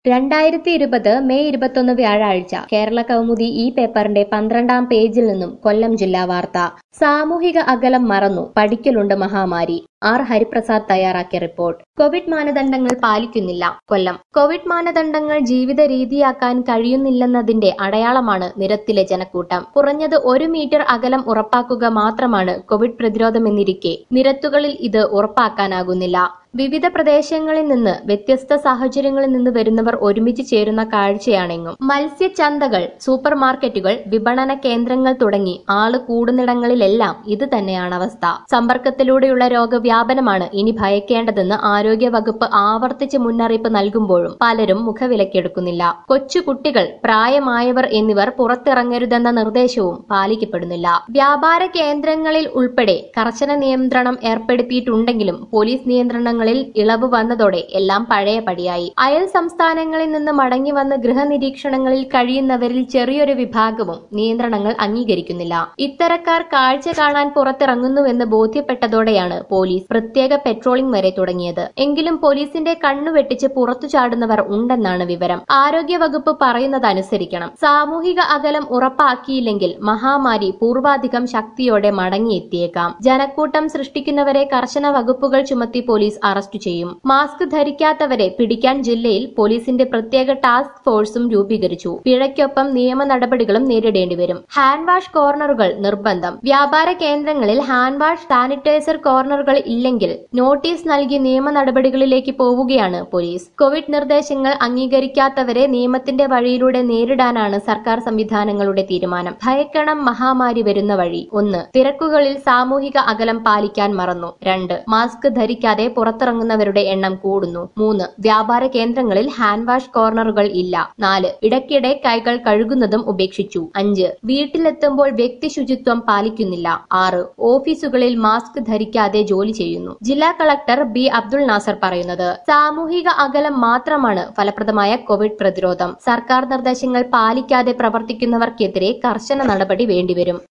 രണ്ടായിരത്തി ഇരുപത് മെയ് ഇരുപത്തൊന്ന് വ്യാഴാഴ്ച കേരള കൗമുദി ഈ പേപ്പറിന്റെ പന്ത്രണ്ടാം പേജിൽ നിന്നും കൊല്ലം ജില്ലാ വാർത്ത സാമൂഹിക അകലം മറന്നു പഠിക്കലുണ്ട് മഹാമാരി ആർ ഹരിപ്രസാദ് തയ്യാറാക്കിയ റിപ്പോർട്ട് കോവിഡ് മാനദണ്ഡങ്ങൾ പാലിക്കുന്നില്ല കൊല്ലം കോവിഡ് മാനദണ്ഡങ്ങൾ ജീവിത രീതിയാക്കാൻ കഴിയുന്നില്ലെന്നതിന്റെ അടയാളമാണ് നിരത്തിലെ ജനക്കൂട്ടം കുറഞ്ഞത് ഒരു മീറ്റർ അകലം ഉറപ്പാക്കുക മാത്രമാണ് കോവിഡ് പ്രതിരോധമെന്നിരിക്കെ നിരത്തുകളിൽ ഇത് ഉറപ്പാക്കാനാകുന്നില്ല വിവിധ പ്രദേശങ്ങളിൽ നിന്ന് വ്യത്യസ്ത സാഹചര്യങ്ങളിൽ നിന്ന് വരുന്നവർ ഒരുമിച്ച് ചേരുന്ന കാഴ്ചയാണെങ്ങും മത്സ്യചന്തകൾ സൂപ്പർ മാർക്കറ്റുകൾ വിപണന കേന്ദ്രങ്ങൾ തുടങ്ങി ആള് കൂടുന്നിടങ്ങളിലെല്ലാം ഇത് തന്നെയാണ് അവസ്ഥ സമ്പർക്കത്തിലൂടെയുള്ള രോഗവ്യാപനമാണ് ഇനി ഭയക്കേണ്ടതെന്ന് ആരോഗ്യ വകുപ്പ് ആവർത്തിച്ച് മുന്നറിയിപ്പ് നൽകുമ്പോഴും പലരും മുഖവിലക്കെടുക്കുന്നില്ല കൊച്ചുകുട്ടികൾ പ്രായമായവർ എന്നിവർ പുറത്തിറങ്ങരുതെന്ന നിർദ്ദേശവും പാലിക്കപ്പെടുന്നില്ല വ്യാപാര കേന്ദ്രങ്ങളിൽ ഉൾപ്പെടെ കർശന നിയന്ത്രണം ഏർപ്പെടുത്തിയിട്ടുണ്ടെങ്കിലും പോലീസ് നിയന്ത്രണങ്ങളിൽ ഇളവ് വന്നതോടെ എല്ലാം പഴയ പടിയായി അയൽ സംസ്ഥാനങ്ങളിൽ നിന്ന് മടങ്ങി വന്ന് ഗൃഹനിരീക്ഷണങ്ങളിൽ കഴിയുന്നവരിൽ ചെറിയൊരു വിഭാഗവും നിയന്ത്രണങ്ങൾ അംഗീകരിക്കുന്നില്ല ഇത്തരക്കാർ കാഴ്ച കാണാൻ പുറത്തിറങ്ങുന്നുവെന്ന് ബോധ്യപ്പെട്ടതോടെയാണ് പോലീസ് പ്രത്യേക പെട്രോളിംഗ് വരെ തുടങ്ങിയത് എങ്കിലും പോലീസിന്റെ കണ്ണു വെട്ടിച്ച് പുറത്തു ചാടുന്നവർ ഉണ്ടെന്നാണ് വിവരം ആരോഗ്യ വകുപ്പ് പറയുന്നതനുസരിക്കണം സാമൂഹിക അകലം ഉറപ്പാക്കിയില്ലെങ്കിൽ മഹാമാരി പൂർവാധികം ശക്തിയോടെ മടങ്ങിയെത്തിയേക്കാം ജനക്കൂട്ടം സൃഷ്ടിക്കുന്നവരെ കർശന വകുപ്പുകൾ ചുമത്തി പോലീസ് അറസ്റ്റ് ചെയ്യും മാസ്ക് ധരിക്കാത്തവരെ പിടിക്കാൻ ജില്ലയിൽ പോലീസിന്റെ പ്രത്യേക ടാസ്ക് ഫോഴ്സും രൂപീകരിച്ചു പിഴയ്ക്കൊപ്പം നിയമ നടപടികളും നേരിടേണ്ടി വരും ഹാൻഡ് വാഷ് കോർണറുകൾ നിർബന്ധം വ്യാപാര കേന്ദ്രങ്ങളിൽ ഹാൻഡ് വാഷ് സാനിറ്റൈസർ കോർണറുകൾ ഇല്ലെങ്കിൽ നോട്ടീസ് നൽകി നിയമ നടപടികളിലേക്ക് പോവുകയാണ് പോലീസ് കോവിഡ് നിർദ്ദേശങ്ങൾ അംഗീകരിക്കാത്തവരെ നിയമത്തിന്റെ വഴിയിലൂടെ നേരിടാനാണ് സർക്കാർ സംവിധാനങ്ങളുടെ തീരുമാനം ഭയക്കണം മഹാമാരി വരുന്ന വഴി ഒന്ന് തിരക്കുകളിൽ സാമൂഹിക അകലം പാലിക്കാൻ മറന്നു രണ്ട് മാസ്ക് ധരിക്കാതെ പുറത്തിറങ്ങുന്നവരുടെ എണ്ണം കൂടുന്നു മൂന്ന് വ്യാപാര കേന്ദ്രങ്ങളിൽ ഹാൻഡ് വാഷ് കോർണറുകൾ ഇല്ല നാല് ഇടയ്ക്കിടെ കൈകൾ കഴുകുന്നതും ഉപേക്ഷിച്ചു അഞ്ച് വീട്ടിലെത്തുമ്പോൾ വ്യക്തി ശുചിത്വം പാലിക്കുന്നില്ല ആറ് ഓഫീസുകളിൽ മാസ്ക് ധരിക്കാതെ ജോലി ചെയ്യുന്നു ജില്ലാ കളക്ടർ ബി അബ്ദുൾ നാസർ പറയുന്നത് സാമൂഹിക അകലം മാത്രമാണ് ഫലപ്രദമായ കോവിഡ് പ്രതിരോധം സർക്കാർ നിർദ്ദേശങ്ങൾ പാലിക്കാതെ പ്രവർത്തിക്കുന്നവർക്കെതിരെ കർശന നടപടി വേണ്ടിവരും